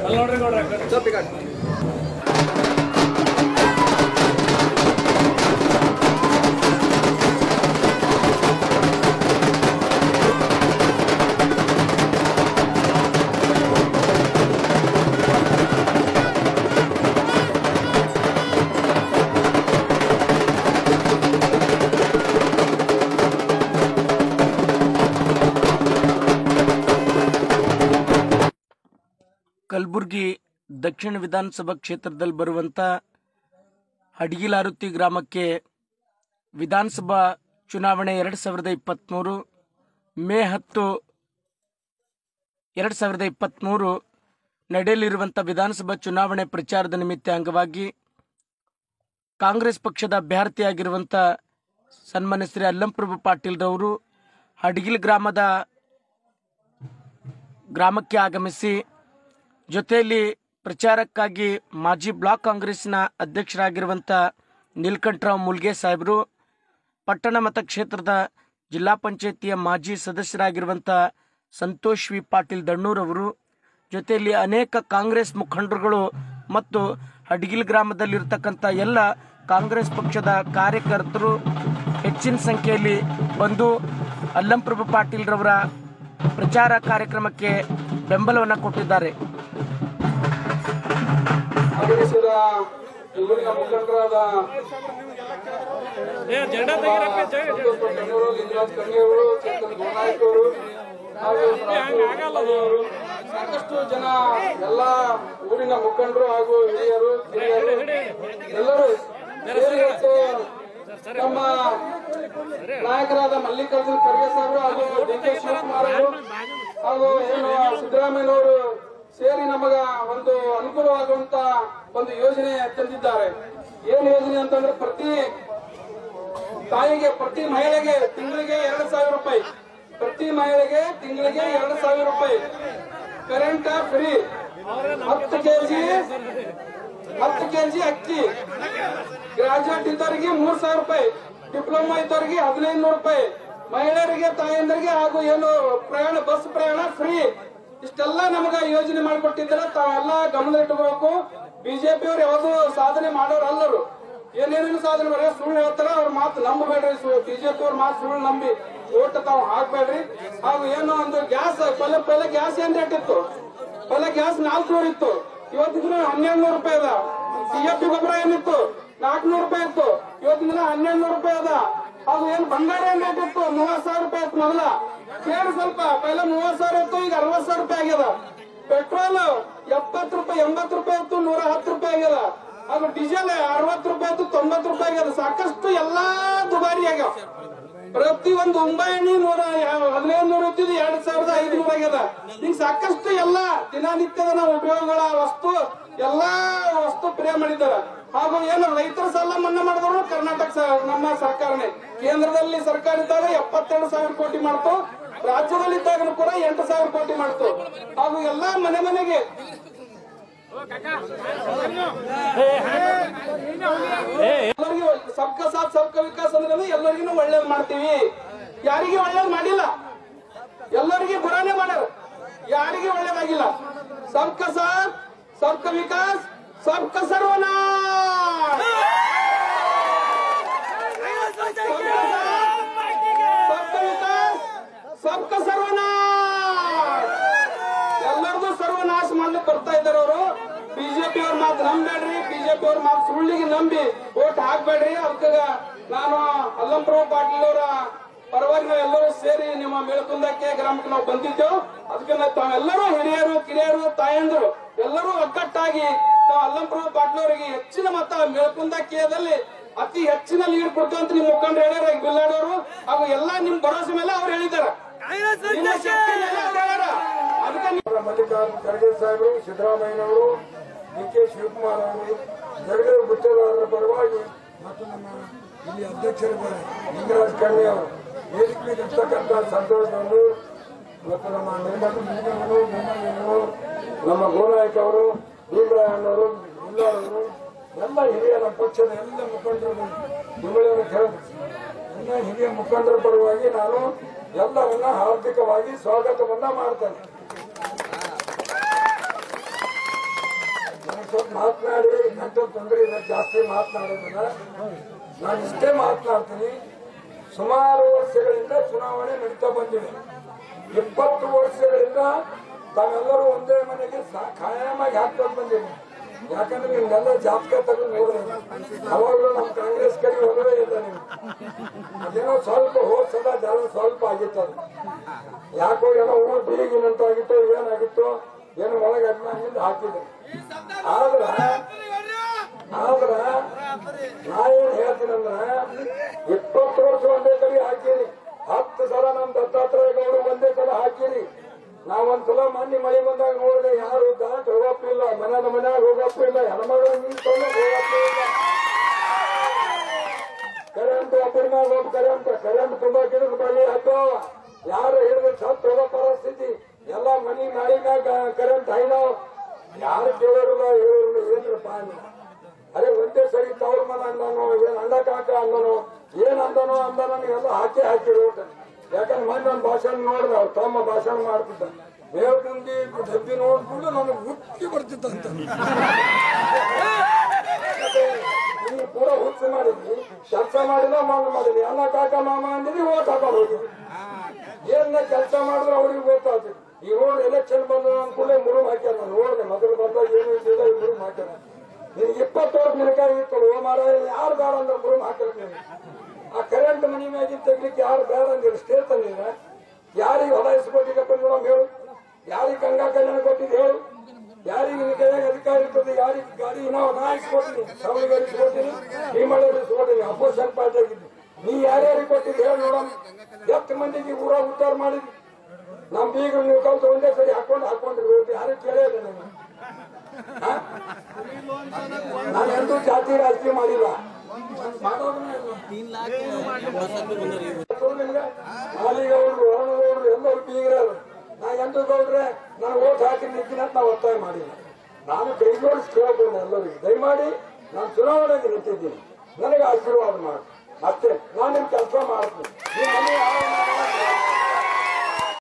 ಕಲಬುರಗಿ ದಕ್ಷಿಣ ವಿಧಾನಸಭಾ ಕ್ಷೇತ್ರದಲ್ಲಿ ಬರುವಂತ ಹಡಗಿಲಾರುತಿ ಗ್ರಾಮಕ್ಕೆ ವಿಧಾನಸಭಾ ಚುನಾವಣೆ ಎರಡು ಸಾವಿರದ ಇಪ್ಪತ್ತ್ಮೂರು ಮೇ ಹತ್ತು ಎರಡು ಸಾವಿರದ ಇಪ್ಪತ್ತ್ಮೂರು ನಡೆಯಲಿರುವಂಥ ವಿಧಾನಸಭಾ ಚುನಾವಣೆ ಪ್ರಚಾರದ ನಿಮಿತ್ತ ಅಂಗವಾಗಿ ಕಾಂಗ್ರೆಸ್ ಪಕ್ಷದ ಅಭ್ಯರ್ಥಿಯಾಗಿರುವಂಥ ಸನ್ಮಾನ್ಯ ಶ್ರೀ ಅಲ್ಲಂಪ್ರಭು ಪಾಟೀಲ್ರವರು ಹಡಗಿಲ್ ಗ್ರಾಮದ ಗ್ರಾಮಕ್ಕೆ ಆಗಮಿಸಿ ಜೊತೆಯಲ್ಲಿ ಪ್ರಚಾರಕ್ಕಾಗಿ ಮಾಜಿ ಬ್ಲಾಕ್ ಕಾಂಗ್ರೆಸ್ನ ಅಧ್ಯಕ್ಷರಾಗಿರುವಂಥ ನೀಲ್ಕಂಠರಾವ್ ಮುಲ್ಗೆ ಸಾಹೇಬರು ಪಟ್ಟಣ ಮತಕ್ಷೇತ್ರದ ಜಿಲ್ಲಾ ಪಂಚಾಯತಿಯ ಮಾಜಿ ಸದಸ್ಯರಾಗಿರುವಂಥ ಸಂತೋಷ್ ವಿ ಪಾಟೀಲ್ ದಣ್ಣೂರವರು ಜೊತೆಯಲ್ಲಿ ಅನೇಕ ಕಾಂಗ್ರೆಸ್ ಮುಖಂಡರುಗಳು ಮತ್ತು ಹಡಗಿಲ್ ಗ್ರಾಮದಲ್ಲಿರ್ತಕ್ಕಂಥ ಎಲ್ಲ ಕಾಂಗ್ರೆಸ್ ಪಕ್ಷದ ಕಾರ್ಯಕರ್ತರು ಹೆಚ್ಚಿನ ಸಂಖ್ಯೆಯಲ್ಲಿ ಬಂದು ಅಲ್ಲಂಪ್ರಭು ಪಾಟೀಲ್ರವರ ಪ್ರಚಾರ ಕಾರ್ಯಕ್ರಮಕ್ಕೆ ಬೆಂಬಲವನ್ನು ಕೊಟ್ಟಿದ್ದಾರೆ ಆಗಮಿಸಿದ ಊರಿನ ಮುಖಂಡರಾದ ಸಂತೋಷ್ ಕಣ್ಣೂರು ಲಿಂಗರಾಜ್ ಕಣ್ಣಿಯವರು ಚೇತನ್ ಗೋನಾಯಕ್ ಅವರು ಹಾಗೂ ಅವರು ಸಾಕಷ್ಟು ಜನ ಎಲ್ಲ ಊರಿನ ಮುಖಂಡರು ಹಾಗೂ ಹಿರಿಯರು ಕಿರಿಯರು ಎಲ್ಲರೂ ಸೇರಿ ಇವತ್ತು ನಮ್ಮ ನಾಯಕರಾದ ಮಲ್ಲಿಕಾರ್ಜುನ್ ಖರ್ಗೆ ಸಾಹೇಬರು ಹಾಗೂ ಡಿ ಕೆ ಶಿವಕುಮಾರ್ ಅವರು ಹಾಗೂ ಏನು ಸಿದ್ದರಾಮಯ್ಯನವರು ಸೇರಿ ನಮಗ ಒಂದು ಅನುಕೂಲವಾಗುವಂತ ಒಂದು ಯೋಜನೆ ತಂದಿದ್ದಾರೆ ಏನ್ ಯೋಜನೆ ಅಂತಂದ್ರೆ ಪ್ರತಿ ತಾಯಿಗೆ ಪ್ರತಿ ಮಹಿಳೆಗೆ ತಿಂಗಳಿಗೆ ಎರಡು ಸಾವಿರ ರೂಪಾಯಿ ಪ್ರತಿ ಮಹಿಳೆಗೆ ತಿಂಗಳಿಗೆ ಎರಡು ಸಾವಿರ ರೂಪಾಯಿ ಕರೆಂಟ್ ಫ್ರೀ ಹತ್ತು ಕೆಜಿ ಹತ್ತು ಕೆಜಿ ಅಕ್ಕಿ ಗ್ರಾಜುಯೇಟ್ ಇದ್ದವರಿಗೆ ಮೂರ್ ಸಾವಿರ ರೂಪಾಯಿ ಡಿಪ್ಲೊಮಾ ಇದ್ದವರಿಗೆ ಹದಿನೈದು ನೂರು ರೂಪಾಯಿ ಮಹಿಳೆಯರಿಗೆ ತಾಯಂದರಿಗೆ ಹಾಗೂ ಏನು ಪ್ರಯಾಣ ಬಸ್ ಪ್ರಯಾಣ ಫ್ರೀ ಇಷ್ಟೆಲ್ಲ ನಮಗ ಯೋಜನೆ ಮಾಡಿಕೊಟ್ಟಿದ್ದಾರೆ ತಾವೆಲ್ಲ ಗಮನ ಇಟ್ಕೋಬೇಕು ಬಿಜೆಪಿ ಅವ್ರು ಯಾವ್ದು ಸಾಧನೆ ಮಾಡೋರು ಅಲ್ಲರು ಏನೇನೇನು ಸಾಧನೆ ಬರೀ ಸುಳ್ಳು ಹೇಳ್ತಾರ ಅವ್ರ ಮಾತು ನಂಬಬೇಡ್ರಿ ಬಿಜೆಪಿ ಅವ್ರ ಮಾತು ಸುಳ್ಳು ನಂಬಿ ಓಟ್ ತಾವು ಹಾಕ್ಬೇಡ್ರಿ ಹಾಗೂ ಏನು ಒಂದು ಗ್ಯಾಸ್ ಪೆಲೆ ಪೆಲೆ ಗ್ಯಾಸ್ ಏನ್ ರೇಟ್ ಇತ್ತು ಪೆಲೆ ಗ್ಯಾಸ್ ನಾಲ್ಕುನೂರು ಇತ್ತು ಇವತ್ತಿನ ದಿನ ಹನ್ನೆರಡು ನೂರು ರೂಪಾಯಿ ಅದ ಸಿಎಫ್ಟಿ ಗೊಬ್ಬರ ಏನಿತ್ತು ನಾಲ್ಕುನೂರು ರೂಪಾಯಿ ಇತ್ತು ಇವತ್ತಿನ ದಿನ ಹನ್ನೆರಡು ನೂರು ರೂಪಾಯಿ ಅದ ಹಾಗೂ ಏನ್ ಬಂಗಾರ ಏನ್ ರೇಟ್ ಇತ್ತು ಮೂವತ್ ಸಾವಿರ ರೂಪಾಯಿ ಇತ್ತು ಮೊದಲ ಕೇಳಿ ಸ್ವಲ್ಪ ಪೈಲ ಮೂವತ್ ಸಾವಿರ ಇತ್ತು ಈಗ ಅರವತ್ ಸಾವಿರ ರೂಪಾಯಿ ಆಗ್ಯದ ಪೆಟ್ರೋಲ್ ಎಪ್ಪತ್ತು ರೂಪಾಯಿ ಎಂಬತ್ತು ರೂಪಾಯಿ ಇತ್ತು ನೂರ ಹತ್ತು ರೂಪಾಯಿ ಆಗ್ಯದ ಹಾಗೂ ಡೀಸೆಲ್ ಅರವತ್ತು ರೂಪಾಯಿ ಇತ್ತು ತೊಂಬತ್ತು ರೂಪಾಯಿ ಆಗ್ಯದ ಸಾಕಷ್ಟು ಎಲ್ಲಾ ದುಬಾರಿ ಆಗ್ಯಾವ ಪ್ರತಿ ಒಂದು ಮುಂಬೈ ಎಣ್ಣೆ ನೂರ ಹದಿನೈದು ನೂರ ಇದ್ದಿದ್ದು ಎರಡ್ ಸಾವಿರದ ಐದುನೂರ ಆಗ್ಯದ ಈಗ ಸಾಕಷ್ಟು ಎಲ್ಲ ದಿನನಿತ್ಯದ ನಾವು ಉಪಯೋಗಗಳ ವಸ್ತು ಎಲ್ಲಾ ವಸ್ತು ಪ್ರೇ ಮಾಡಿದ್ದಾರೆ ಹಾಗೂ ಏನು ರೈತರ ಸಾಲ ಮನ್ನಾ ಮಾಡಿದ್ರು ಕರ್ನಾಟಕ ಸ- ನಮ್ಮ ಸರ್ಕಾರನೇ ಕೇಂದ್ರದಲ್ಲಿ ಸರ್ಕಾರ ಇದ್ದಾಗ ಎಪ್ಪತ್ತೆರಡು ಸಾವಿರ ಕೋಟಿ ಮಾಡ್ತು ರಾಜ್ಯದಲ್ಲಿ ಇದ್ದಾಗ ಕೂಡ ಎಂಟು ಸಾವಿರ ಕೋಟಿ ಮಾಡ್ತು ಹಾಗೂ ಎಲ್ಲಾ ಮನೆ ಮನೆಗೆ ಎಲ್ಲರಿಗೂ ಸಬ್ಕ ಸಾಥ್ ಸಬ್ಕ ವಿಕಾಸ್ ಅಂದ್ರೆ ಎಲ್ಲರಿಗೂ ಒಳ್ಳೇದ್ ಮಾಡ್ತೀವಿ ಯಾರಿಗೆ ಒಳ್ಳೇದ್ ಮಾಡಿಲ್ಲ ಎಲ್ಲರಿಗೆ ಬುರಾನೆ ಮಾಡ್ಯಾರ ಯಾರಿಗೆ ಒಳ್ಳೇದಾಗಿಲ್ಲ ಸಬ್ಕ ಸಾಥ್ ಸಬ್ಕ ವಿಕಾಸ್ ಸಬ್ಕ ಸರ್ವನಾಶ ಸಬ್ಕ ಸಾಥ್, ಸಬ್ಕ ವಿಕಾಸ್ ಸಬ್ಕ ಸರ್ವನಾಶ ಎಲ್ಲರದು ಸರ್ವನಾಶ ಮಾಡ್ಲಿಕ್ಕೆ ಬರ್ತಾ ಇದ್ದಾರೆ ಅವರು ಬಿಜೆಪಿ ಅವ್ರ ಮಾತು ನಂಬೇಡ್ರಿ ಬಿಜೆಪಿ ಅವ್ರ ಮಾತು ಸುಳ್ಳಿಗೆ ನಂಬಿ ಓಟ್ ಹಾಕ್ಬೇಡ್ರಿ ಅದಕ್ಕ ನಾನು ಅಲ್ಲಂಪ್ರಭು ಪಾಟೀಲ್ ಅವರ ಪರವಾಗಿ ನಾವು ಎಲ್ಲರೂ ಸೇರಿ ನಿಮ್ಮ ಮೇಳ್ಕುಂದಕ್ಕೆ ಗ್ರಾಮಕ್ಕೆ ನಾವು ಬಂದಿದ್ದೆವು ಅದಕ್ಕೆ ನಾವು ತಾವೆಲ್ಲರೂ ಹಿರಿಯರು ಕಿರಿಯರು ತಾಯಂದರು ಎಲ್ಲರೂ ಒಗ್ಗಟ್ಟಾಗಿ ತಾವು ಅಲ್ಲಂಪ್ರಭು ಪಾಟೀಲ್ ಅವರಿಗೆ ಹೆಚ್ಚಿನ ಮತ ಮೇಳ್ಕುಂದಕ್ಕೆದಲ್ಲಿ ಅತಿ ಹೆಚ್ಚಿನ ಲೀಡ್ ಕೊಡ್ತು ಅಂತ ನಿಮ್ಮ ಮುಖಂಡರು ಹೇಳ್ಯಾರ ಈಗ ಬಿಲ್ಲಾಡೋರು ಹಾಗೂ ಎಲ್ಲಾ ನಿಮ್ ಭರವಸೆ ಮೇಲೆ ಅವ್ರು ಹೇಳಿದ್ದಾರೆ ನಿಮ್ಮ ಶಕ್ತಿ ಮೇಲೆ ಅವ್ರು ಹೇಳ್ಯಾರ ಅದಕ್ಕೆ ನೀವು ಮಲ್ಲಿಕಾರ್ಜುನ ಖರ್ಗೆ ಸಾಹೇಬರು ಸಿದ್ದರಾಮಯ್ಯನವರು ಡಿ ಕೆ ಶಿವಕುಮಾರ್ ಅವರು ಜಗದೇವ್ ಗುತ್ತೇದಾರರ ಪರವಾಗಿ ಮತ್ತು ನಮ್ಮ ಇಲ್ಲಿ ಅಧ್ಯಕ್ಷರಿದ್ದಾರೆ ಲಿಂಗರಾಜ್ ಕಣ್ಣಿ ಅವರು ವೇದಿಕೆ ಮೇಲೆ ಇರ್ತಕ್ಕಂಥ ಸಂತೋಷ್ ಅವರು ಮತ್ತು ನಮ್ಮ ನಿರ್ಮಲ ಮುನಿಯವರು ಭೂಮಯ್ಯವರು ನಮ್ಮ ಗೋನಾಯಕ್ ಅವರು ಭೀಮರಾಯಣ್ಣವರು ಮುಲ್ಲವರು ಎಲ್ಲ ಹಿರಿಯ ನಮ್ಮ ಪಕ್ಷದ ಎಲ್ಲ ಮುಖಂಡರು ನಿಮ್ಮಳೆಯವರು ಎಲ್ಲ ಹಿರಿಯ ಮುಖಂಡರ ಪರವಾಗಿ ನಾನು ಎಲ್ಲರನ್ನ ಹಾರ್ದಿಕವಾಗಿ ಸ್ವಾಗತವನ್ನ ಮಾಡ್ತೇನೆ ಮಾತನಾಡಿ ಗಂಟೆ ತೊಂದರೆ ಇದೆ ಜಾಸ್ತಿ ಮಾತನಾಡೋದಿಲ್ಲ ನಾನು ಇಷ್ಟೇ ಮಾತನಾಡ್ತೀನಿ ಸುಮಾರು ವರ್ಷಗಳಿಂದ ಚುನಾವಣೆ ನಡೀತಾ ಬಂದಿದೆ ಇಪ್ಪತ್ತು ವರ್ಷಗಳಿಂದ ತಾವೆಲ್ಲರೂ ಒಂದೇ ಮನೆಗೆ ಸಾ- ಕಾಯಮಾಗಿ ಹಾಕ್ತಾ ಬಂದಿದೆ ಯಾಕಂದ್ರೆ ನಿಮ್ಗೆಲ್ಲ ಜಾತಕ ತೆಗೆದು ನೋಡಿದ್ರೆ ಅವಾಗಲೂ ನಮ್ಮ ಕಾಂಗ್ರೆಸ್ ಕಡೆ ಒಲವೇ ಇಲ್ಲ ನೀವು ಅದೇನೋ ಸ್ವಲ್ಪ ಹೋದ್ ಸಲ ಜನ ಸ್ವಲ್ಪ ಆಗಿತ್ತು ಅದು ಯಾಕೋ ಏನೋ ಊರು ಬೀಗಿನಂತಾಗಿತ್ತು ಏನಾಗಿತ್ತು ಏನೋ ಒಳಗೆ ಅಭಿಮಾನಿಯಿಂದ ಹಾಕಿದ್ರು ಆದ್ರ ಆದ್ರ ನಾ ಏನ್ ಹೇಳ್ತೀನಂದ್ರ ಇಪ್ಪತ್ತು ವರ್ಷ ಒಂದೇ ಕಡೆ ಹಾಕಿರಿ ಹತ್ತು ಸಲ ನಮ್ ದತ್ತಾತ್ರೇಯ ಗೌಡರು ಒಂದೇ ಸಲ ಹಾಕಿರಿ ನಾವೊಂದ್ಸಲ ಮೊನ್ನೆ ಮಳೆ ಬಂದಾಗ ನೋಡಿದೆ ಯಾರು ದಾಟ್ ಹೋಗಪ್ಪ ಇಲ್ಲ ಮನೆಯ ಮನ್ಯಾಗ ಹೋಗಪ್ಪ ಇಲ್ಲ ಹೆಣ್ಮಗಳು ನಿಂತ್ಕೊಂಡು ಹೋಗಪ್ಪ ಇಲ್ಲ ಕರೆಂಟ್ ಒಬ್ಬರ ಮ್ಯಾಗ ಒಬ್ಬ ಕರೆಂಟ್ ಕರೆಂಟ್ ತುಂಬಾ ಗಿಡದ ಬಳಿ ಹತ್ತವ ಯಾರು ಹಿಡಿದು ಸತ್ತು ಹೋಗೋ ಪರಿಸ್ಥಿತಿ ಎಲ್ಲ ಮನಿ ನಾಳಿನಾಗ ಕರೆಂಟ್ ಹೈದಾವ್ ಯಾರು ಕೇಳೋರಿಲ್ಲ ಹೇಳೋರಿಲ್ಲ ಏನ್ರಪ್ಪ ಅನ್ನೋ ಅದೇ ಒಂದೇ ಸರಿ ತವ್ರ ಮನ ಅಂದನು ಏನ್ ಅಂಡ ಕಾಕ ಅಂದನು ಏನ್ ಅಂದನು ಅಂದನು ಎಲ್ಲ ಹಾಕಿ ಹಾಕಿರು ಊಟ ಯಾಕಂದ್ರೆ ಮೊನ್ನೆ ಒಂದು ಭಾಷಣ ನೋಡಿದ ಅವ್ರು ತಮ್ಮ ಭಾಷಣ ಮಾಡ್ತಿದ್ದ ಬೇವುಂದಿ ಡಬ್ಬಿ ನೋಡ್ಕೊಂಡು ನನಗೆ ಹುಟ್ಟಿ ಬರ್ತಿತ್ತಂತ ನೀ ಪೂರ ಹುಚ್ಚು ಮಾಡಿದ್ವಿ ಕೆಲಸ ಮಾಡಿಲ್ಲ ಮಾಡ ಮಾಡಿದ್ವಿ ಅನ್ನ ಕಾಕ ಮಾಮ ಅಂದಿದ್ವಿ ಓಟ್ ಹಾಕೊಂಡು ಹೋಗಿದ್ವಿ ಏನ ಕೆಲಸ ಮಾಡಿದ್ರೆ ಅವ್ರಿಗೆ ಗೊತ್ತಾಗ್ತದೆ ಈ ರೋಡ್ ಎಲೆಕ್ಷನ್ ಬಂದ ಅನ್ಕೊಂಡೆ ಮುರುಮ್ ಹಾಕ್ಯಾರ ನಾನು ನೋಡಿದೆ ಮೊದಲು ಬಂದಾಗ ಏನು ಇದ್ದಿಲ್ಲ ಈ ಮುರುಮ್ ಹಾಕ್ಯಾರ ನಿನ್ಗೆ ಇಪ್ಪತ್ತು ವರ್ಷ ನಿನಕಾಯಿ ಇತ್ತು ಓ ಮಾರ ಯಾರು ಬೇಡ ಅಂದ್ರೆ ಮುರುಮ್ ಹಾಕ್ಯಾರ ನೀನು ಆ ಕರೆಂಟ್ ಮನಿ ಮ್ಯಾಗಿನ ತೆಗ್ಲಿಕ್ಕೆ ಯಾರು ಬೇಡ ಅಂದ್ರೆ ಸ್ಟೇಟ್ ನೀನ ಯಾರಿಗೆ ಹೊಲ ಇಸ್ಕೊಟ್ಟಿಗಪ್ಪ ನೋಡಮ್ ಹೇಳು ಯಾರಿಗೆ ಗಂಗಾ ಕಲ್ಯಾಣ ಕೊಟ್ಟಿದ್ದು ಹೇಳು ಯಾರಿಗೆ ನಿನ್ನ ಕೈಯಾಗ ಅಧಿಕಾರ ಇರ್ತದೆ ಯಾರಿಗೆ ಗಾಡಿ ನಾವು ನಾ ಇಸ್ಕೊಟ್ಟಿನಿ ಸವಳಿಗೆ ಇಸ್ಕೊಟ್ಟಿನಿ ಹಿಮಾಲಯ ಇಸ್ಕೊಟ್ಟಿನಿ ಅಪೋಸಿಷನ್ ಪಾರ್ಟಿ ಆಗಿದ್ದು ನೀ ಯಾರ್ಯಾರಿಗೆ ಕೊಟ್ಟಿದ್ದು ಹೇಳಿ ನೋಡಮ್ ಎಷ್ಟು ಮಂದಿಗೆ ಊರ ಉದ್ಧಾರ ಮಾಡಿದ್ವಿ ನಮ್ ಬೀಗರು ನೀವು ಕಲ್ತು ಒಂದೇ ಸರಿ ಹಾಕೊಂಡು ಹಾಕೊಂಡ್ರಿ ಹೋಗಿ ಯಾರು ಕೇಳಿಲ್ಲ ನೀವು ಹಾ? ನಾನು ಎಂದೂ ಜಾತಿ ರಾಜಕೀಯ ಮಾಡಿಲ್ಲ ಮಾಡೋದನ್ನ ನಿಮ್ಗೆ ಮಾಲಿಗೌಡ್ರು ವರಣಗೌಡ್ರು ಎಲ್ಲರೂ ಬೀಗ್ರರು ನಾ ಎಂದೂ ಗೌಡ್ರೆ ನಾನು ಓಟ್ ಹಾಕಿ ನಿಂತೀನಿ ಅಂತ ನಾವು ಒತ್ತಾಯ ಮಾಡಿಲ್ಲ ನಾನು ಕೈ ಜೋಡಿಸಿ ಕೇಳ್ತೀನಿ ಎಲ್ಲರಿಗೂ ದಯಮಾಡಿ ನಾನು ಚುನಾವಣೆಗೆ ನಿಂತಿದ್ದೀನಿ ನನಗೆ ಆಶೀರ್ವಾದ ಮಾಡಿ ಅಷ್ಟೇ ನಾನು ನಿಮ್ ಕೆಲಸ ಮಾಡ್ತೀನಿ ನಿಮ್ಮ ಮನೆ ಹಾಳು ಮಾಡಲ್ಲ.